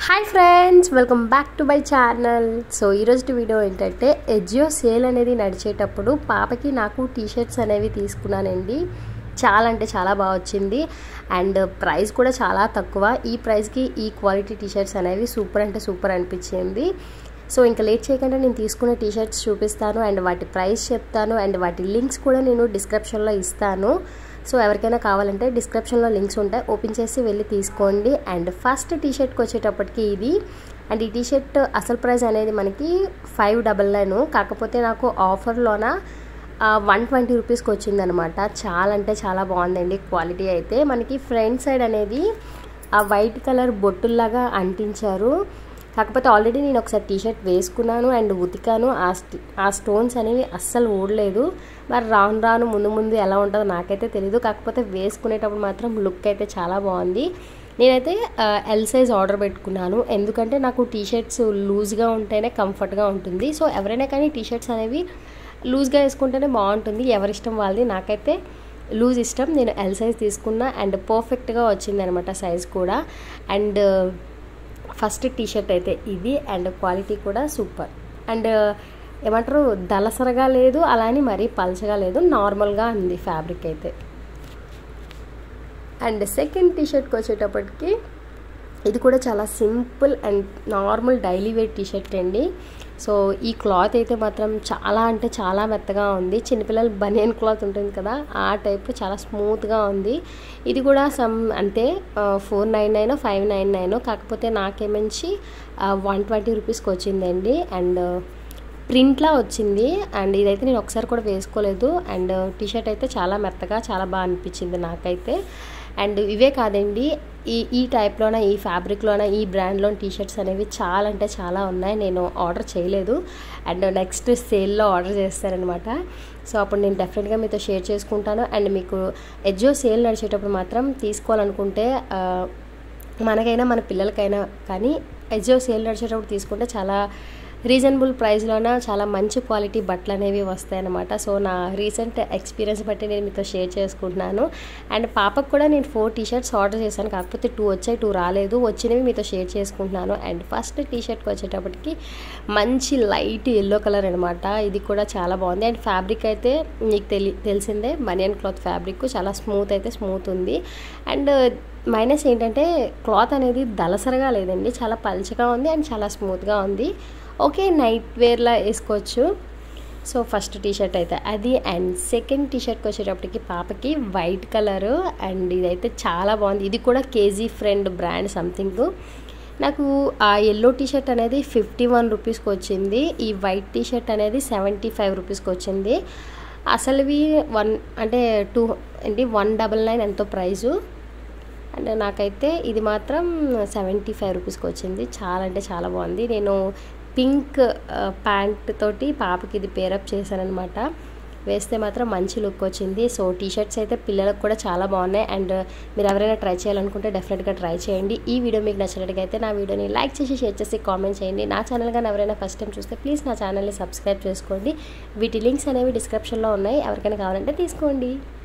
hi friends welcome back to my channel so ఈరోజు video ఏంటంటే Ajio sale అనేది నడిచేటప్పుడు పాపకి నాకు టీ షర్ట్స్ అనేవి తీసుకున్నానండి చాలా అంటే చాలా బాగా వచ్చింది అండ్ ప్రైస్ కూడా చాలా తక్కువ ఈ ప్రైస్కి ఈ క్వాలిటీ టీ షర్ట్స్ అనేవి సూపర్ అంటే సూపర్ అనిపించింది సో ఇంకా లేట్ చేయకుండా నేను తీసుకున్న టీ షర్ట్స్ చూపిస్తాను అండ్ వాటి ప్రైస్ చెప్తాను అండ్ వాటి లింక్స్ కూడా నేను డిస్క్రిప్షన్లో ఇస్తాను సో ఎవరికైనా కావాలంటే డిస్క్రిప్షన్లో లింక్స్ ఉంటాయి ఓపెన్ చేసి వెళ్ళి తీసుకోండి అండ్ ఫస్ట్ టీ షర్ట్కి వచ్చేటప్పటికి ఇది అండ్ ఈ టీ షర్ట్ అసలు ప్రైస్ అనేది మనకి ఫైవ్ డబల్ నైన్ కాకపోతే నాకు ఆఫర్లోన వన్ ట్వంటీ రూపీస్కి వచ్చిందనమాట చాలా అంటే చాలా బాగుందండి క్వాలిటీ అయితే మనకి ఫ్రంట్ సైడ్ అనేది ఆ వైట్ కలర్ బొట్టుల్లాగా అంటించారు కాకపోతే ఆల్రెడీ నేను ఒకసారి టీషర్ట్ వేసుకున్నాను అండ్ ఉతికాను ఆ ఆ స్టోన్స్ అనేవి అస్సలు ఊడలేదు మరి రాను రాను ముందు ముందు ఎలా ఉంటుందో నాకైతే తెలియదు కాకపోతే వేసుకునేటప్పుడు మాత్రం లుక్ అయితే చాలా బాగుంది నేనైతే ఎల్ సైజ్ ఆర్డర్ పెట్టుకున్నాను ఎందుకంటే నాకు టీషర్ట్స్ లూజ్గా ఉంటేనే కంఫర్ట్గా ఉంటుంది సో ఎవరైనా కానీ టీషర్ట్స్ అనేవి లూజ్గా వేసుకుంటేనే బాగుంటుంది ఎవరిష్టం వాళ్ళది నాకైతే లూజ్ ఇష్టం నేను ఎల్ సైజ్ తీసుకున్నా అండ్ పర్ఫెక్ట్గా వచ్చింది అనమాట సైజ్ కూడా అండ్ ఫస్ట్ టీషర్ట్ అయితే ఇది అండ్ క్వాలిటీ కూడా సూపర్ అండ్ ఏమంటారు దలసరగా లేదు అలానే మరీ పలచగా లేదు నార్మల్గా ఉంది ఫ్యాబ్రిక్ అయితే అండ్ సెకండ్ టీషర్ట్కి వచ్చేటప్పటికి ఇది కూడా చాలా simple and normal daily wear T shirt అండి సో ఈ క్లాత్ అయితే మాత్రం చాలా అంటే చాలా మెత్తగా ఉంది చిన్నపిల్లల బనియన్ క్లాత్ ఉంటుంది కదా ఆ టైప్ చాలా స్మూత్గా ఉంది ఇది కూడా సమ్ అంటే four nine nine five nine nine కాకపోతే నాకేమించి వన్ ట్వంటీ రూపీస్కి వచ్చిందండి అండ్ ప్రింట్లా వచ్చింది అండ్ ఇదైతే నేను ఒకసారి కూడా వేసుకోలేదు అండ్ టీషర్ట్ అయితే చాలా మెత్తగా చాలా బాగా అనిపించింది నాకైతే అండ్ ఇవే కాదండి ఈ ఈ టైప్లోన ఈ ఫ్యాబ్రిక్లోన ఈ బ్రాండ్లో టీషర్ట్స్ అనేవి చాలా అంటే చాలా ఉన్నాయి నేను ఆర్డర్ చేయలేదు అండ్ నెక్స్ట్ సేల్లో ఆర్డర్ చేస్తారనమాట సో అప్పుడు నేను డెఫినెట్గా మీతో షేర్ చేసుకుంటాను అండ్ మీకు ఎడ్జో సేల్ నడిచేటప్పుడు మాత్రం తీసుకోవాలనుకుంటే మనకైనా మన పిల్లలకైనా కానీ ఎడ్జో సేల్ నడిచేటప్పుడు తీసుకుంటే చాలా రీజనబుల్ ప్రైస్లోన చాలా మంచి క్వాలిటీ బట్టలు అనేవి వస్తాయన్నమాట సో నా రీసెంట్ ఎక్స్పీరియన్స్ బట్టి నేను మీతో షేర్ చేసుకుంటున్నాను అండ్ పాపకు కూడా నేను ఫోర్ టీషర్ట్స్ ఆర్డర్ చేశాను కాకపోతే టూ వచ్చాయి టూ రాలేదు వచ్చినవి మీతో షేర్ చేసుకుంటున్నాను అండ్ ఫస్ట్ టీషర్ట్కి వచ్చేటప్పటికి మంచి లైట్ ఎల్లో కలర్ అనమాట ఇది కూడా చాలా బాగుంది అండ్ ఫ్యాబ్రిక్ అయితే మీకు తెలి తెలిసిందే బనియన్ క్లాత్ ఫ్యాబ్రిక్ చాలా స్మూత్ అయితే స్మూత్ ఉంది అండ్ మైనస్ ఏంటంటే క్లాత్ అనేది దలసరగా లేదండి చాలా పల్చగా ఉంది అండ్ చాలా స్మూత్గా ఉంది ఓకే నైట్ వేర్లా వేసుకోవచ్చు సో ఫస్ట్ టీషర్ట్ అయితే అది అండ్ సెకండ్ టీషర్ట్కి వచ్చేటప్పటికి పాపకి వైట్ కలర్ అండ్ ఇదైతే చాలా బాగుంది ఇది కూడా కేజీ ఫ్రెండ్ బ్రాండ్ సంథింగ్ నాకు ఆ ఎల్లో టీషర్ట్ అనేది ఫిఫ్టీ వన్ రూపీస్కి వచ్చింది ఈ వైట్ టీషర్ట్ అనేది సెవెంటీ ఫైవ్ రూపీస్కి వచ్చింది అసలువి వన్ అంటే టూ ఏంటి వన్ డబల్ నైన్ ఎంతో ప్రైజు అండ్ నాకైతే ఇది మాత్రం సెవెంటీ ఫైవ్ రూపీస్కి వచ్చింది చాలా అంటే చాలా బాగుంది నేను పింక్ ప్యాంట్ తోటి పాపకి ఇది పేరప్ చేశానమాట వేస్తే మాత్రం మంచి లుక్ వచ్చింది సో టీ షర్ట్స్ అయితే పిల్లలకు కూడా చాలా బాగున్నాయి అండ్ మీరు ఎవరైనా ట్రై చేయాలనుకుంటే డెఫినెట్గా ట్రై చేయండి ఈ వీడియో మీకు నచ్చినట్టుగైతే నా వీడియోని లైక్ చేసి షేర్ చేసి కామెంట్ చేయండి నా ఛానల్ కానీ ఎవరైనా ఫస్ట్ టైం చూస్తే ప్లీజ్ నా ఛానల్ని సబ్స్క్రైబ్ చేసుకోండి వీటి లింక్స్ అనేవి డిస్క్రిప్షన్లో ఉన్నాయి ఎవరికైనా కావాలంటే తీసుకోండి